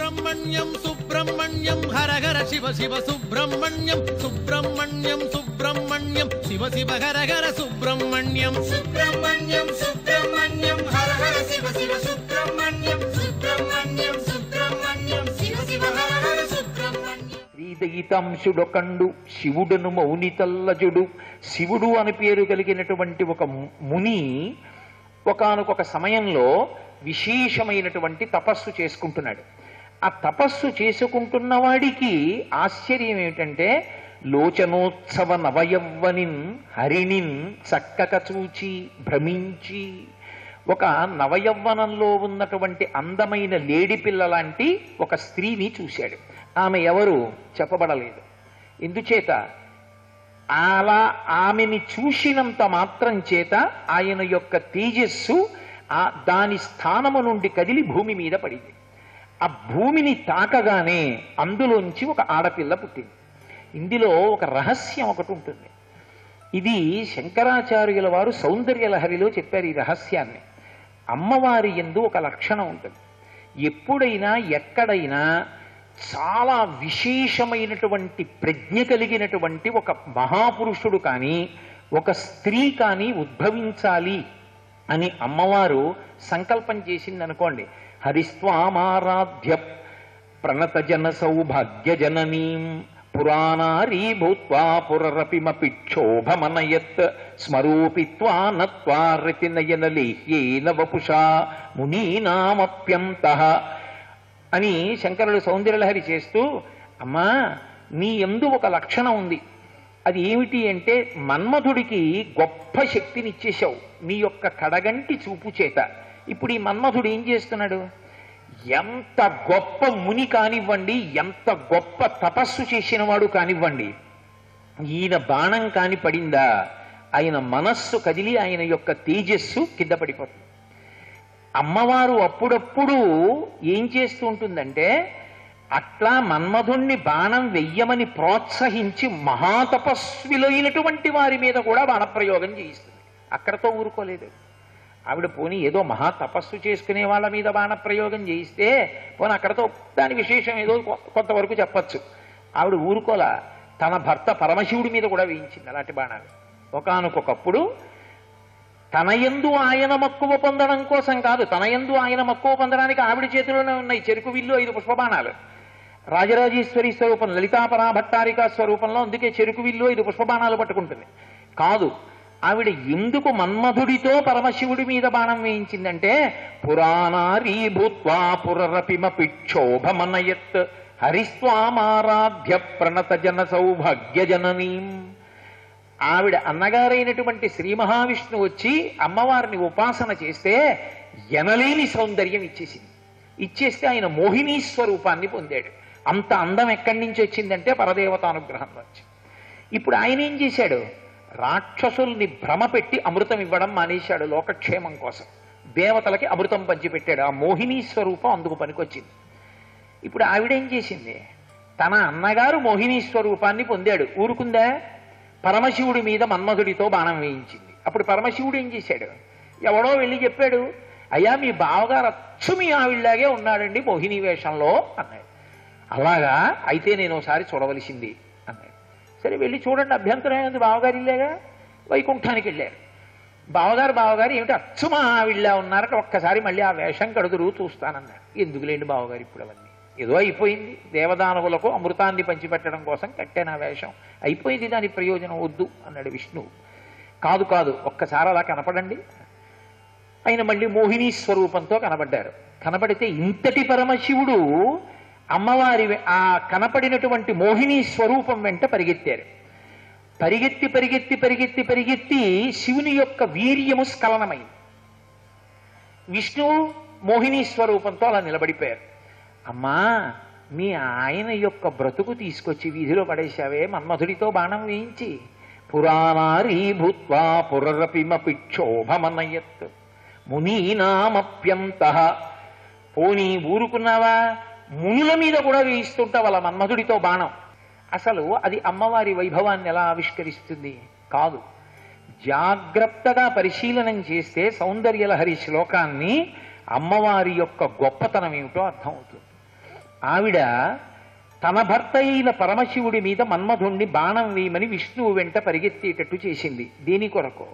సుబ్రహ్మణ్యం సుబ్రహ్మణ్యం హర హర శివ శివ సుబ్రహ్మణ్యం సుబ్రహ్మణ్యం సుబ్రహ్మణ్యం శివ శివ హర హర సుబ్రహ్మణ్యం సుబ్రహ్మణ్యం సుబ్రహ్మణ్యం హర హర శివ శివ సుబ్రహ్మణ్యం సుబ్రహ్మణ్యం సుబ్రహ్మణ్యం శివ శివ హర హర సుబ్రహ్మణ్యం శ్రీదయితాంశుడొకండు శివుడును మౌనితల్లజుడు శివుడు అని పేరు కలిగినటువంటి ఒక ము- ముని ఒకానొక సమయంలో విశేషమైనటువంటి తపస్సు చేసుకుంటున్నాడు ఆ తపస్సు చేసుకుంటున్న వాడికి ఆశ్చర్యం ఏమిటంటే లోచనోత్సవ నవయవ్వనిన్ హరిణిన్ చక్కక చూచి భ్రమించి ఒక నవయవ్వనంలో ఉన్నటువంటి అందమైన లేడి పిల్ల లాంటి ఒక స్త్రీని చూశాడు ఆమె ఎవరు చెప్పబడలేదు ఎందుచేత అలా ఆమెని చూసినంత మాత్రం చేత ఆయన యొక్క తేజస్సు ఆ దాని స్థానము నుండి కదిలి భూమి మీద పడింది ఆ భూమిని తాకగానే అందులోంచి ఒక ఆడపిల్ల పుట్టింది ఇందులో ఒక రహస్యం ఒకటి ఉంటుంది ఇది శంకరాచార్యుల వారు సౌందర్య లహరిలో చెప్పారు ఈ రహస్యాన్ని అమ్మవారి ఎందు ఒక లక్షణం ఉంటుంది ఎప్పుడైనా ఎక్కడైనా చాలా విశేషమైనటువంటి ప్రజ్ఞ కలిగినటువంటి ఒక మహాపురుషుడు కానీ ఒక స్త్రీ కానీ ఉద్భవించాలి అని అమ్మవారు సంకల్పం చేసింది అనుకోండి హరిస్వామారాధ్య ప్రణత జన సౌభాగ్య జననీం పురాణారీ భూత్వా పురరపిమపి క్షోభమనయత్ స్మరూపిత్వా నత్వా రతినయన లేహ్యేన వపుషా మునీనామప్యంత అని శంకరుడు సౌందర్యలహరి చేస్తూ అమ్మా నీ ఎందు ఒక లక్షణం ఉంది అది ఏమిటి అంటే మన్మధుడికి గొప్ప శక్తిని ఇచ్చేశావు నీ యొక్క కడగంటి చూపు చేత ఇప్పుడు ఈ మన్మధుడు ఏం చేస్తున్నాడు ఎంత గొప్ప ముని కానివ్వండి ఎంత గొప్ప తపస్సు చేసినవాడు కానివ్వండి ఈయన బాణం కాని పడిందా ఆయన మనస్సు కదిలి ఆయన యొక్క తేజస్సు కింద పడిపోతుంది అమ్మవారు అప్పుడప్పుడు ఏం చేస్తూ ఉంటుందంటే అట్లా మన్మధుణ్ణి బాణం వెయ్యమని ప్రోత్సహించి మహాతపస్విలైనటువంటి వారి మీద కూడా బాణప్రయోగం చేయిస్తుంది అక్కడతో ఊరుకోలేదు ఆవిడ పోనీ ఏదో మహా తపస్సు చేసుకునే వాళ్ళ మీద బాణప్రయోగం చేయిస్తే పోనీ అక్కడతో దాని విశేషం ఏదో కొ- కొంతవరకు చెప్పచ్చు ఆవిడ ఊరుకోలా తన భర్త పరమశివుడి మీద కూడా వేయించింది అలాంటి బాణాలు ఒకానొకప్పుడు తన యందు ఆయన మక్కువ పొందడం కోసం కాదు తన యందు ఆయన మక్కువ పొందడానికి ఆవిడ చేతిలోనే ఉన్నాయి చెరుకు విల్లు ఐదు పుష్పబాణాలు రాజరాజేశ్వరి స్వరూపం లలితాపరా భట్టారిక స్వరూపంలో అందుకే చెరుకు విల్లు ఐదు పుష్పబాణాలు పట్టుకుంటుంది కాదు ఆవిడ ఎందుకు మన్మధుడితో పరమశివుడి మీద బాణం వేయించిందంటే పురాణారీ భూత్వా పురరపిమపి క్షోభమనయత్ హరిస్వామారాధ్య ప్రణత జన సౌభాగ్య జననీం ఆవిడ అన్నగారైనటువంటి శ్రీ మహావిష్ణువు వచ్చి అమ్మవారిని ఉపాసన చేస్తే ఎనలేని సౌందర్యం ఇచ్చేసింది ఇచ్చేస్తే ఆయన మోహినీ స్వరూపాన్ని పొందాడు అంత అందం ఎక్కడి నుంచి వచ్చిందంటే పరదేవతానుగ్రహం నుంచి ఇప్పుడు ఆయన ఏం చేశాడు రాక్షసుల్ని భ్రమ పెట్టి అమృతం ఇవ్వడం మానేశాడు లోకక్షేమం కోసం దేవతలకి అమృతం పంచిపెట్టాడు ఆ మోహినీ స్వరూపం అందుకు పనికొచ్చింది ఇప్పుడు ఆవిడేం చేసింది తన అన్నగారు మోహినీ స్వరూపాన్ని పొందాడు ఊరుకుందా పరమశివుడి మీద మన్మధుడితో బాణం వేయించింది అప్పుడు పరమశివుడు ఏం చేశాడు ఎవడో వెళ్ళి చెప్పాడు అయ్యా మీ బావగారు అచ్చు మీ ఆవిడలాగే ఉన్నాడండి మోహిని వేషంలో అన్నాడు అలాగా అయితే నేను ఒకసారి చూడవలసింది అన్నాడు సరే వెళ్ళి చూడండి అభ్యంతరం ఏంది బావగారు ఇల్లేగా వైకుంఠానికి వెళ్ళారు బావగారు బావగారు ఏమిటి అచ్చు మా ఆవిళ్ళ ఉన్నారట ఒక్కసారి మళ్ళీ ఆ వేషం కడుదురు చూస్తానన్నాడు ఎందుకులేండి బావగారు ఇప్పుడు అవన్నీ ఏదో అయిపోయింది దేవదానవులకు అమృతాన్ని పంచిపెట్టడం కోసం కట్టాను ఆ వేషం అయిపోయింది దాని ప్రయోజనం వద్దు అన్నాడు విష్ణువు కాదు కాదు ఒక్కసారి అలా కనపడండి ఆయన మళ్ళీ మోహిని స్వరూపంతో కనబడ్డారు కనబడితే ఇంతటి పరమశివుడు అమ్మవారి వె- ఆ కనపడినటువంటి మోహిని స్వరూపం వెంట పరిగెత్తారు పరిగెత్తి పరిగెత్తి పరిగెత్తి పరిగెత్తి శివుని యొక్క వీర్యము స్ఖలనమైంది విష్ణువు మోహిని స్వరూపంతో అలా నిలబడిపోయారు అమ్మా మీ ఆయన యొక్క బ్రతుకు తీసుకొచ్చి వీధిలో పడేశావే మన్మధుడితో బాణం వేయించి పురాణారీ భూత్వా పురరపిమపి క్షోభమనయత్ మునీనామప్యంత పోనీ ఊరుకున్నావా మునుల మీద కూడా వేయిస్తుంటా వాళ్ళ మన్మధుడితో బాణం అసలు అది అమ్మవారి వైభవాన్ని ఎలా ఆవిష్కరిస్తుంది కాదు జాగ్రత్తగా పరిశీలనం చేస్తే సౌందర్యలహరి శ్లోకాన్ని అమ్మవారి యొక్క గొప్పతనం ఏమిటో అర్థమవుతుంది ఆవిడ తన భర్త అయిన పరమశివుడి మీద మన్మధుణ్ణి బాణం వేయమని విష్ణువు వెంట పరిగెత్తేటట్టు చేసింది దీని కొరకు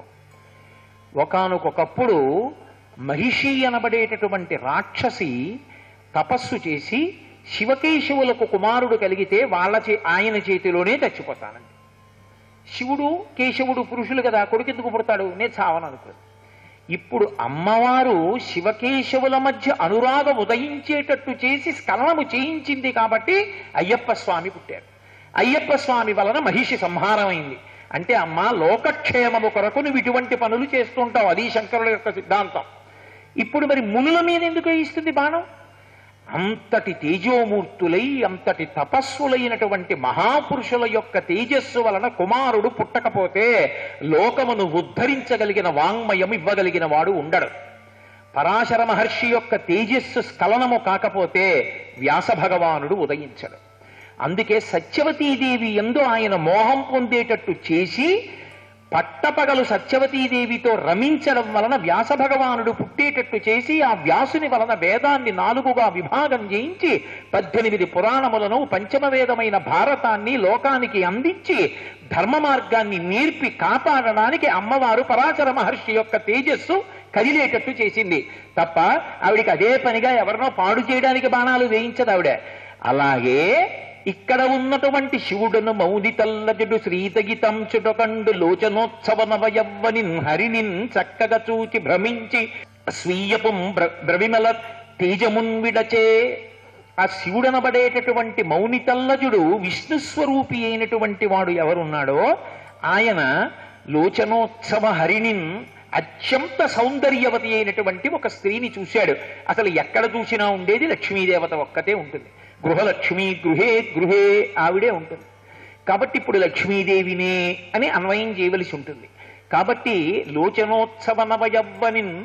ఒకానొకప్పుడు మహిషి అనబడేటటువంటి రాక్షసి తపస్సు చేసి శివకేశవులకు కుమారుడు కలిగితే వాళ్ళ చే ఆయన చేతిలోనే చచ్చిపోతానండి శివుడు కేశవుడు పురుషులు కదా కొడుకెందుకు పుడతాడు నేను చావను అనుకోదు ఇప్పుడు అమ్మవారు శివకేశవుల మధ్య అనురాగం ఉదయించేటట్టు చేసి స్ఖలనము చేయించింది కాబట్టి అయ్యప్ప స్వామి పుట్టారు అయ్యప్ప స్వామి వలన మహిషి సంహారమైంది అంటే అమ్మ లోకక్షేమము కొరకు నువ్వు ఇటువంటి పనులు చేస్తుంటావు అది శంకరుల యొక్క సిద్ధాంతం ఇప్పుడు మరి మునుల మీద ఎందుకు ఇస్తుంది బాణం అంతటి తేజోమూర్తులై అంతటి తపస్సులైనటువంటి మహాపురుషుల యొక్క తేజస్సు వలన కుమారుడు పుట్టకపోతే లోకమును ఉద్ధరించగలిగిన వాంగ్మయం ఇవ్వగలిగిన వాడు ఉండడు పరాశర మహర్షి యొక్క తేజస్సు స్ఖలనము కాకపోతే వ్యాస భగవానుడు ఉదయించడు అందుకే సత్యవతీదేవి ఎందు ఆయన మోహం పొందేటట్టు చేసి పట్టపగలు సత్యవతీదేవితో రమించడం వలన వ్యాస భగవానుడు పుట్టేటట్టు చేసి ఆ వ్యాసుని వలన వేదాన్ని నాలుగుగా విభాగం చేయించి పద్దెనిమిది పురాణములను పంచమ వేదమైన భారతాన్ని లోకానికి అందించి ధర్మ మార్గాన్ని నేర్పి కాపాడడానికి అమ్మవారు పరాశర మహర్షి యొక్క తేజస్సు కదిలేటట్టు చేసింది తప్ప ఆవిడికి అదే పనిగా ఎవరినో పాడు చేయడానికి బాణాలు వేయించదు ఆవిడ అలాగే ఇక్కడ ఉన్నటువంటి శివుడును మౌది తల్లజుడు శ్రీతగితం చుటకండు లోచనోత్సవ నవయవ్వనిన్ హరినిన్ చక్కగా చూచి భ్రమించి స్వీయపుం బ్ర- బ్రవిమల తేజమున్ విడచే ఆ శివుడనబడేటటువంటి మౌని తల్లజుడు విష్ణు స్వరూపి అయినటువంటి వాడు ఎవరున్నాడో ఆయన లోచనోత్సవ హరిణిన్ అత్యంత సౌందర్యవతి అయినటువంటి ఒక స్త్రీని చూశాడు అసలు ఎక్కడ చూసినా ఉండేది లక్ష్మీదేవత ఒక్కతే ఉంటుంది గృహలక్ష్మి గృహే గృహే ఆవిడే ఉంటుంది కాబట్టి ఇప్పుడు లక్ష్మీదేవినే అని అన్వయం చేయవలసి ఉంటుంది కాబట్టి లోచనోత్సవ నవయవ్వనిన్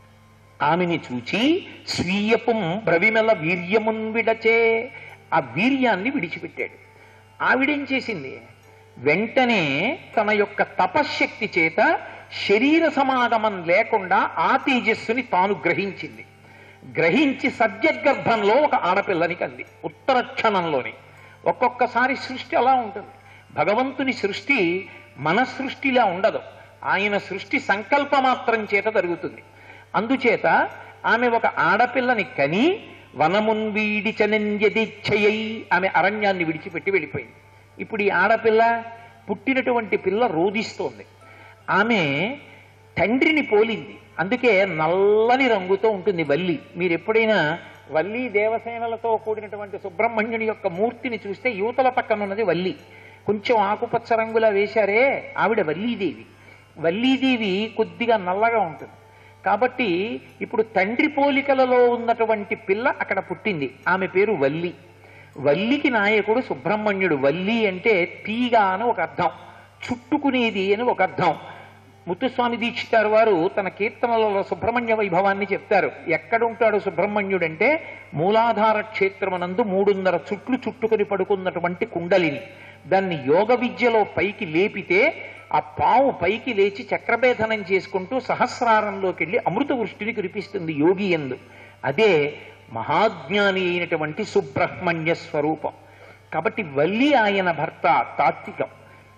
ఆమెని చూచి స్వీయపుం బ్రవిమల వీర్యమున్ విడచే ఆ వీర్యాన్ని విడిచిపెట్టాడు ఆవిడేం చేసింది వెంటనే తన యొక్క తపశ్శక్తి చేత శరీర సమాగమం లేకుండా ఆ తేజస్సుని తాను గ్రహించింది గ్రహించి సద్యగర్భంలో ఒక ఆడపిల్లని కంది ఉత్తర క్షణంలోని ఒక్కొక్కసారి సృష్టి అలా ఉంటుంది భగవంతుని సృష్టి మన సృష్టిలా ఉండదు ఆయన సృష్టి సంకల్ప మాత్రం చేత జరుగుతుంది అందుచేత ఆమె ఒక ఆడపిల్లని కని వనమున్ వీడి చనంజదిచ్చయై ఆమె అరణ్యాన్ని విడిచిపెట్టి వెళ్ళిపోయింది ఇప్పుడు ఈ ఆడపిల్ల పుట్టినటువంటి పిల్ల రోధిస్తోంది ఆమె తండ్రిని పోలింది అందుకే నల్లని రంగుతో ఉంటుంది వల్లి మీరు ఎప్పుడైనా వల్లి దేవసేనలతో కూడినటువంటి సుబ్రహ్మణ్యుని యొక్క మూర్తిని చూస్తే యువతల పక్కన ఉన్నది వల్లి కొంచెం ఆకుపచ్చ రంగులా వేశారే ఆవిడ వల్లీదేవి వల్లీదేవి కొద్దిగా నల్లగా ఉంటుంది కాబట్టి ఇప్పుడు తండ్రి పోలికలలో ఉన్నటువంటి పిల్ల అక్కడ పుట్టింది ఆమె పేరు వల్లి వల్లికి నాయకుడు సుబ్రహ్మణ్యుడు వల్లి అంటే తీగ అని ఒక అర్థం చుట్టుకునేది అని ఒక అర్థం ముత్తుస్వామి దీక్షితారు వారు తన కీర్తనలలో సుబ్రహ్మణ్య వైభవాన్ని చెప్తారు ఎక్కడుంటాడు సుబ్రహ్మణ్యుడు అంటే మూలాధార క్షేత్రమునందు మూడున్నర చుట్లు చుట్టుకొని పడుకున్నటువంటి కుండలిని దాన్ని యోగ విద్యలో పైకి లేపితే ఆ పావు పైకి లేచి చక్రభేదనం చేసుకుంటూ సహస్రారంలోకి వెళ్ళి అమృత వృష్టిని కురిపిస్తుంది యోగి ఎందు అదే మహాజ్ఞాని అయినటువంటి సుబ్రహ్మణ్య స్వరూపం కాబట్టి వల్లి ఆయన భర్త తాత్వికం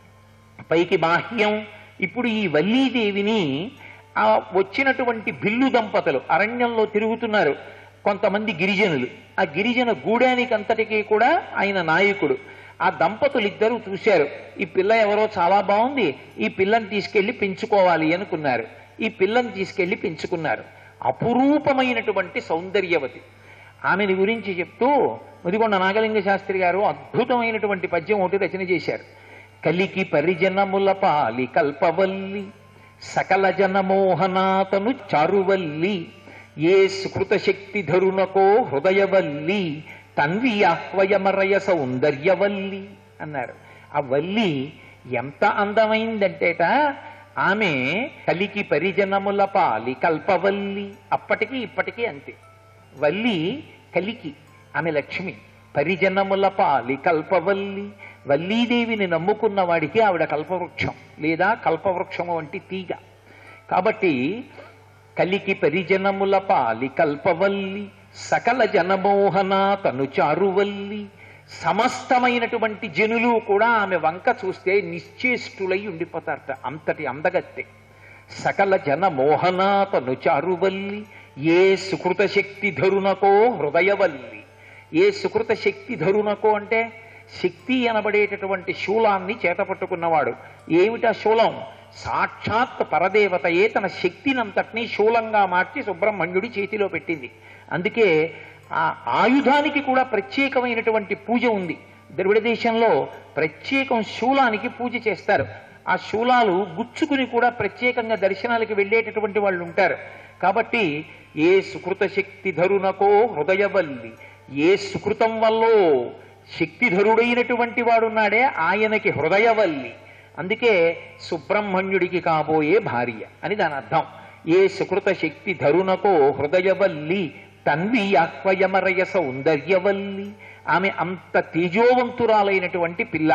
పైకి బాహ్యం ఇప్పుడు ఈ వల్లీదేవిని ఆ వచ్చినటువంటి బిల్లు దంపతులు అరణ్యంలో తిరుగుతున్నారు కొంతమంది గిరిజనులు ఆ గిరిజన గూడానికి అంతటికీ కూడా ఆయన నాయకుడు ఆ దంపతులు ఇద్దరు చూశారు ఈ పిల్ల ఎవరో చాలా బాగుంది ఈ పిల్లని తీసుకెళ్లి పెంచుకోవాలి అనుకున్నారు ఈ పిల్లని తీసుకెళ్లి పెంచుకున్నారు అపురూపమైనటువంటి సౌందర్యవతి ఆమెని గురించి చెప్తూ ముదిగొండ నాగలింగ శాస్త్రి గారు అద్భుతమైనటువంటి పద్యం ఒకటి రచన చేశారు కలికి పరిజనముల పాలి కల్పవల్లి సకల జనమోహనాతను చారువల్లి ఏ స్కృత శక్తి ధరునకో హృదయవల్లి తన్వి ఆహ్వయమరయ సౌందర్యవల్లి అన్నారు ఆ వల్లి ఎంత అందమైందంటేట ఆమె కలికి పరిజనముల పాలి కల్పవల్లి అప్పటికి ఇప్పటికీ అంతే వల్లి కలికి ఆమె లక్ష్మి పరిజనముల పాలి కల్పవల్లి వల్లీదేవిని నమ్ముకున్న వాడికి ఆవిడ కల్పవృక్షం లేదా కల్పవృక్షము వంటి తీగ కాబట్టి కలికి పరిజనముల పాలి కల్పవల్లి సకల జనమోహన తను చారువల్లి సమస్తమైనటువంటి జనులు కూడా ఆమె వంక చూస్తే నిశ్చేష్టులై ఉండిపోతారట అంతటి అందగత్తె సకల జన మోహనాతను చారువల్లి ఏ సుకృత శక్తి ధరునకో హృదయవల్లి ఏ సుకృత శక్తి ధరునకో అంటే శక్తి అనబడేటటువంటి శూలాన్ని చేతపట్టుకున్నవాడు ఏమిటా శూలం సాక్షాత్ పరదేవతయే తన శక్తినంతటినీ శూలంగా మార్చి సుబ్రహ్మణ్యుడి చేతిలో పెట్టింది అందుకే ఆ ఆయుధానికి కూడా ప్రత్యేకమైనటువంటి పూజ ఉంది ద్రవిడ దేశంలో ప్రత్యేకం శూలానికి పూజ చేస్తారు ఆ శూలాలు గుచ్చుకుని కూడా ప్రత్యేకంగా దర్శనాలకు వెళ్ళేటటువంటి వాళ్ళు ఉంటారు కాబట్టి ఏ సుకృత శక్తి ధరునకో హృదయవల్లి ఏ సుకృతం వల్లో శక్తిధరుడైనటువంటి వాడున్నాడే ఆయనకి హృదయవల్లి అందుకే సుబ్రహ్మణ్యుడికి కాబోయే భార్య అని దాని అర్థం ఏ సుకృత శక్తి ధరునకో హృదయవల్లి తన్వి ఆక్వయమరయ సౌందర్యవల్లి ఆమె అంత తేజోవంతురాలైనటువంటి పిల్ల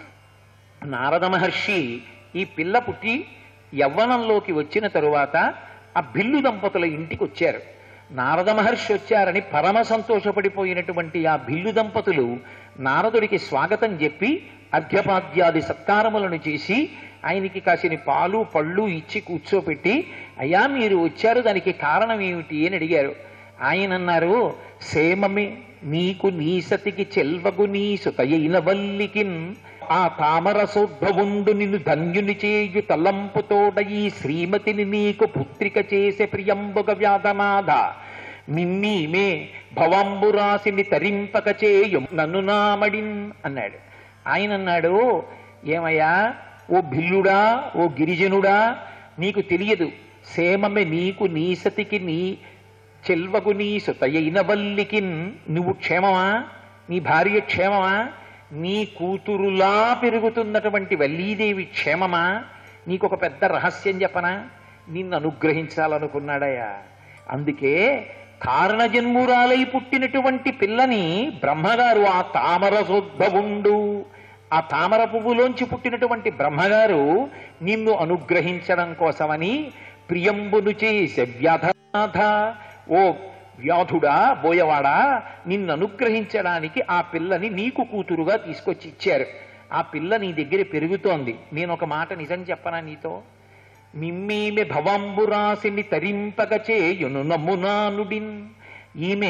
నారద మహర్షి ఈ పిల్ల పుట్టి యవ్వనంలోకి వచ్చిన తరువాత ఆ బిల్లు దంపతుల ఇంటికి వచ్చారు నారద మహర్షి వచ్చారని పరమ సంతోషపడిపోయినటువంటి ఆ బిల్లు దంపతులు నారదుడికి స్వాగతం చెప్పి అర్ఘ్యపాద్యాది సత్కారములను చేసి ఆయనకి కాసిన పాలు పళ్ళు ఇచ్చి కూర్చోపెట్టి అయ్యా మీరు వచ్చారు దానికి కారణం ఏమిటి అని అడిగారు ఆయన అన్నారు సేమమే నీకు నీ సతికి చెల్వగు నీ సుతయైన వల్లికిన్ ఆ తామరసోద్భవుండు నిన్ను ధన్యుని చేయు తలంపుతోడ ఈ శ్రీమతిని నీకు పుత్రిక చేసే ప్రియంబుగ వ్యాధనాథ నిన్నీమే భవంబురాసిని తరింపక చేయు నన్ను నామడిన్ అన్నాడు ఆయన అన్నాడు ఏమయ్యా ఓ భిల్లుడా ఓ గిరిజనుడా నీకు తెలియదు సేమమే నీకు నీ సతికి నీ చెల్వగు నీ సుతయైన వల్లికిన్ నువ్వు క్షేమమా నీ భార్య క్షేమమా నీ కూతురులా పెరుగుతున్నటువంటి వల్లీదేవి క్షేమమా నీకు ఒక పెద్ద రహస్యం చెప్పనా నిన్ను అనుగ్రహించాలనుకున్నాడయ్యా అందుకే కారణజన్మురాలై పుట్టినటువంటి పిల్లని బ్రహ్మగారు ఆ తామరసోద్భవుండు ఆ తామర పువ్వులోంచి పుట్టినటువంటి బ్రహ్మగారు నిన్ను అనుగ్రహించడం కోసమని ప్రియంబును చేసే వ్యాధనాథ ఓ వ్యాధుడా బోయవాడా నిన్ను అనుగ్రహించడానికి ఆ పిల్లని నీకు కూతురుగా తీసుకొచ్చి ఇచ్చారు ఆ పిల్ల నీ దగ్గర పెరుగుతోంది నేను ఒక మాట నిజం చెప్పనా నీతో మిమ్మీమె భవంబురాశిని తరింపక చేయును నమ్మునానుడిన్ ఈమె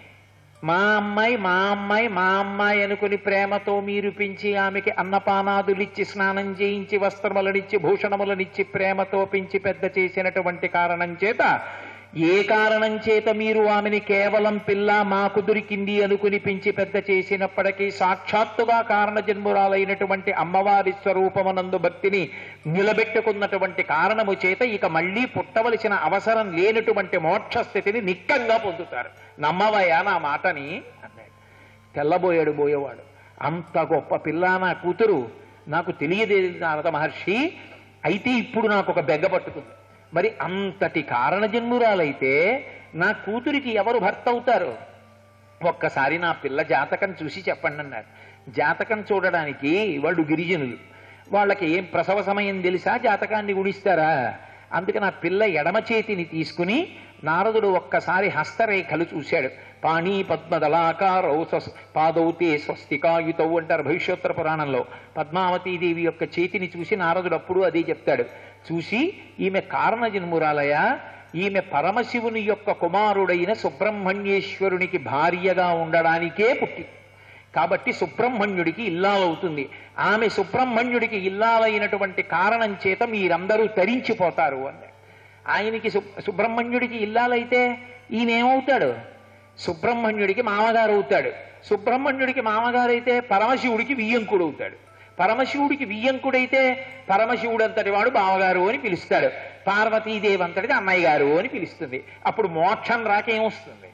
మా అమ్మాయి మా అమ్మాయి మా అమ్మాయి అనుకుని ప్రేమతో మీరు పెంచి ఆమెకి అన్నపానాదులిచ్చి స్నానం చేయించి వస్త్రములనిచ్చి భూషణములనిచ్చి ప్రేమతో పెంచి పెద్ద చేసినటువంటి కారణం చేత ఏ కారణం చేత మీరు ఆమెని కేవలం పిల్ల మాకు దొరికింది అనుకుని పెంచి పెద్ద చేసినప్పటికీ సాక్షాత్తుగా కారణ జన్మురాలైనటువంటి అమ్మవారి స్వరూపమనందు భక్తిని నిలబెట్టుకున్నటువంటి కారణము చేత ఇక మళ్ళీ పుట్టవలసిన అవసరం లేనటువంటి మోక్ష స్థితిని నిక్కంగా పొందుతారు నమ్మవయ్యా నా మాటని అన్నాడు తెల్లబోయాడు బోయేవాడు అంత గొప్ప పిల్ల నా కూతురు నాకు తెలియదే నారద మహర్షి అయితే ఇప్పుడు నాకు ఒక బెగ్గ పట్టుకుంది మరి అంతటి కారణ జన్మురాలైతే నా కూతురికి ఎవరు భర్త అవుతారు ఒక్కసారి నా పిల్ల జాతకం చూసి చెప్పండి అన్నారు జాతకం చూడడానికి వాళ్ళు గిరిజనులు వాళ్ళకి ఏం ప్రసవ సమయం తెలుసా జాతకాన్ని గుడిస్తారా అందుకే నా పిల్ల ఎడమ చేతిని తీసుకుని నారదుడు ఒక్కసారి హస్తరేఖలు చూశాడు పాణి పద్మదలాకారౌ స్వస్- పాదౌతే స్వస్తికాయుతౌ అంటారు భవిష్యోత్తర పురాణంలో పద్మావతీదేవి యొక్క చేతిని చూసి నారదుడు అప్పుడు అదే చెప్తాడు చూసి ఈమె కారణ జన్మురాలయ ఈమె పరమశివుని యొక్క కుమారుడైన సుబ్రహ్మణ్యేశ్వరునికి భార్యగా ఉండడానికే పుట్టి కాబట్టి సుబ్రహ్మణ్యుడికి ఇల్లాలవుతుంది ఆమె సుబ్రహ్మణ్యుడికి ఇల్లాలైనటువంటి కారణం చేత మీరందరూ తరించిపోతారు అన్నాడు ఆయనకి సు సుబ్రహ్మణ్యుడికి ఇల్లాలైతే ఈయన ఏమవుతాడు సుబ్రహ్మణ్యుడికి మామగారు అవుతాడు సుబ్రహ్మణ్యుడికి మామగారు అయితే పరమశివుడికి వియ్యంకుడు అవుతాడు పరమశివుడికి వియ్యంకుడైతే పరమశివుడు అంతటి వాడు బావగారు అని పిలుస్తాడు పార్వతీదేవి అంతటిది అన్నయ్య గారు అని పిలుస్తుంది అప్పుడు మోక్షం రాకేమొస్తుంది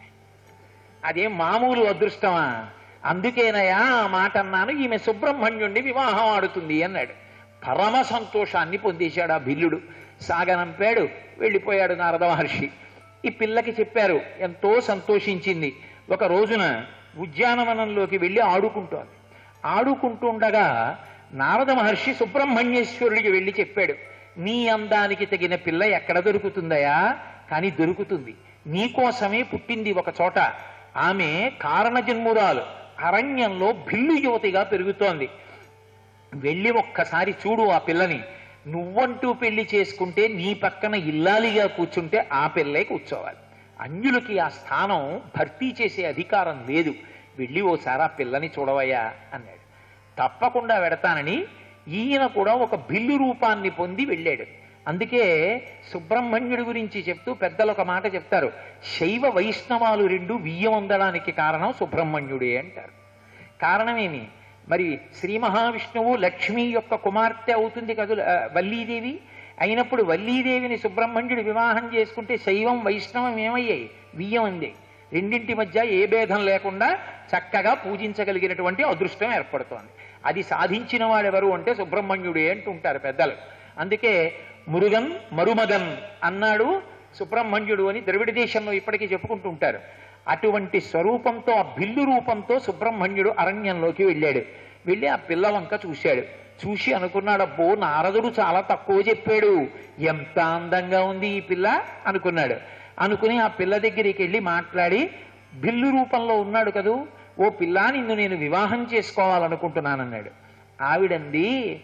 అదేం మామూలు అదృష్టమా అందుకేనయా ఆ మాట అన్నాను ఈమె సుబ్రహ్మణ్యుణ్ణి వివాహం ఆడుతుంది అన్నాడు పరమ సంతోషాన్ని పొందేశాడు ఆ బిల్లుడు సాగనంపాడు వెళ్ళిపోయాడు నారద మహర్షి ఈ పిల్లకి చెప్పారు ఎంతో సంతోషించింది ఒక రోజున ఉద్యానవనంలోకి వెళ్ళి ఆడుకుంటోంది ఆడుకుంటుండగా నారద మహర్షి సుబ్రహ్మణ్యేశ్వరుడికి వెళ్ళి చెప్పాడు నీ అందానికి తగిన పిల్ల ఎక్కడ దొరుకుతుందయా కానీ దొరుకుతుంది నీకోసమే పుట్టింది ఒక చోట ఆమె కారణజన్మురాలు అరణ్యంలో భిల్లు యువతిగా పెరుగుతోంది వెళ్ళి ఒక్కసారి చూడు ఆ పిల్లని నువ్వంటూ పెళ్లి చేసుకుంటే నీ పక్కన ఇల్లాలిగా కూర్చుంటే ఆ పిల్లే కూర్చోవాలి అన్యులకి ఆ స్థానం భర్తీ చేసే అధికారం లేదు వెళ్ళి ఓసారి ఆ పిల్లని చూడవయ్యా అన్నాడు తప్పకుండా వెడతానని ఈయన కూడా ఒక బిల్లు రూపాన్ని పొంది వెళ్ళాడు అందుకే సుబ్రహ్మణ్యుడి గురించి చెప్తూ పెద్దలు ఒక మాట చెప్తారు శైవ వైష్ణవాలు రెండు వియ్యం అందడానికి కారణం సుబ్రహ్మణ్యుడే అంటారు కారణమేమి మరి శ్రీ మహావిష్ణువు లక్ష్మి యొక్క కుమార్తె అవుతుంది కదు ఆ, వల్లీదేవి అయినప్పుడు వల్లీదేవిని సుబ్రహ్మణ్యుడు వివాహం చేసుకుంటే శైవం వైష్ణవం ఏమయ్యాయి వియ్యం అంది రెండింటి మధ్య ఏ భేదం లేకుండా చక్కగా పూజించగలిగినటువంటి అదృష్టం ఏర్పడుతోంది అది సాధించిన వాడెవరు అంటే సుబ్రహ్మణ్యుడే అంటుంటారు పెద్దలు అందుకే మురుగన్ మరుమగన్ అన్నాడు సుబ్రహ్మణ్యుడు అని ద్రవిడ దేశంలో ఇప్పటికీ చెప్పుకుంటూ ఉంటారు అటువంటి స్వరూపంతో ఆ బిల్లు రూపంతో సుబ్రహ్మణ్యుడు అరణ్యంలోకి వెళ్ళాడు వెళ్ళి ఆ పిల్ల వంక చూశాడు చూసి అనుకున్నాడు అబ్బో నారదుడు చాలా తక్కువ చెప్పాడు ఎంత అందంగా ఉంది ఈ పిల్ల అనుకున్నాడు అనుకుని ఆ పిల్ల దగ్గరికి వెళ్ళి మాట్లాడి బిల్లు రూపంలో ఉన్నాడు కదూ ఓ పిల్ల నిన్ను నేను వివాహం చేసుకోవాలనుకుంటున్నానన్నాడు ఆవిడంది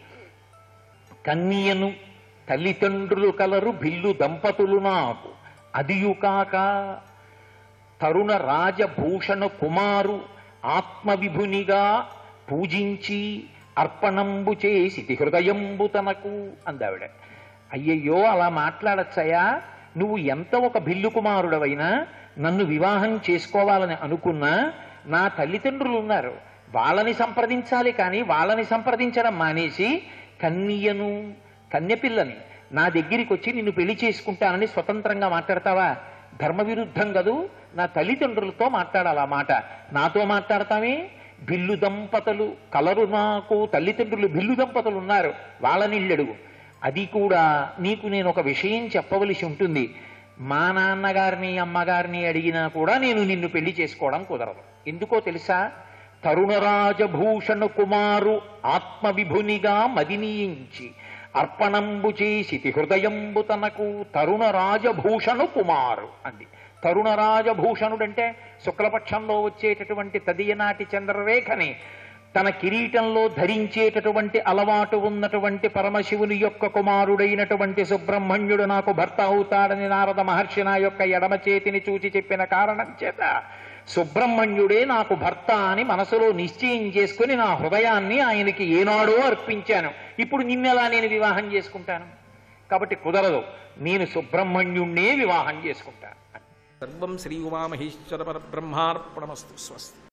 కన్యను తల్లిదండ్రులు కలరు బిల్లు దంపతులు నాకు అదియుకాక తరుణ రాజభూషణ కుమారు ఆత్మవిభునిగా పూజించి అర్పణంబు చేసి హృదయంబు తనకు అందావిడ అయ్యయ్యో అలా మాట్లాడచ్చయా నువ్వు ఎంత ఒక బిల్లు కుమారుడవైనా నన్ను వివాహం చేసుకోవాలని అనుకున్నా నా తల్లిదండ్రులు ఉన్నారు వాళ్ళని సంప్రదించాలి కానీ వాళ్ళని సంప్రదించడం మానేసి కన్యను కన్యపిల్లని నా దగ్గరికి వచ్చి నిన్ను పెళ్లి చేసుకుంటానని స్వతంత్రంగా మాట్లాడతావా ధర్మ విరుద్ధం కదూ నా తల్లిదండ్రులతో మాట్లాడాలి ఆ మాట నాతో మాట్లాడతామే బిల్లు దంపతులు కలరు నాకు తల్లిదండ్రులు బిల్లు దంపతులు ఉన్నారు వాళ్ళని అడుగు అది కూడా నీకు నేను ఒక విషయం చెప్పవలసి ఉంటుంది మా నాన్నగారిని అమ్మగారిని అడిగినా కూడా నేను నిన్ను పెళ్లి చేసుకోవడం కుదరదు ఎందుకో తెలుసా తరుణరాజభూషణ కుమారు ఆత్మవిభునిగా మదినీయించి అర్పణంబు చేసి హృదయంబు తనకు తరుణ రాజభూషణు కుమారు అంది తరుణ రాజభూషణుడంటే శుక్లపక్షంలో వచ్చేటటువంటి తదియనాటి చంద్రరేఖని తన కిరీటంలో ధరించేటటువంటి అలవాటు ఉన్నటువంటి పరమశివుని యొక్క కుమారుడైనటువంటి సుబ్రహ్మణ్యుడు నాకు భర్త అవుతాడని నారద మహర్షి నా యొక్క ఎడమ చేతిని చూచి చెప్పిన కారణం చేత సుబ్రహ్మణ్యుడే నాకు భర్త అని మనసులో నిశ్చయం చేసుకుని నా హృదయాన్ని ఆయనకి ఏనాడో అర్పించాను ఇప్పుడు నిన్నెలా నేను వివాహం చేసుకుంటాను కాబట్టి కుదరదు నేను సుబ్రహ్మణ్యుణ్ణే వివాహం చేసుకుంటాను సర్వం శ్రీ ఉమామహేశ్వర పరబ్రహ్మార్పణమస్తు స్వస్తి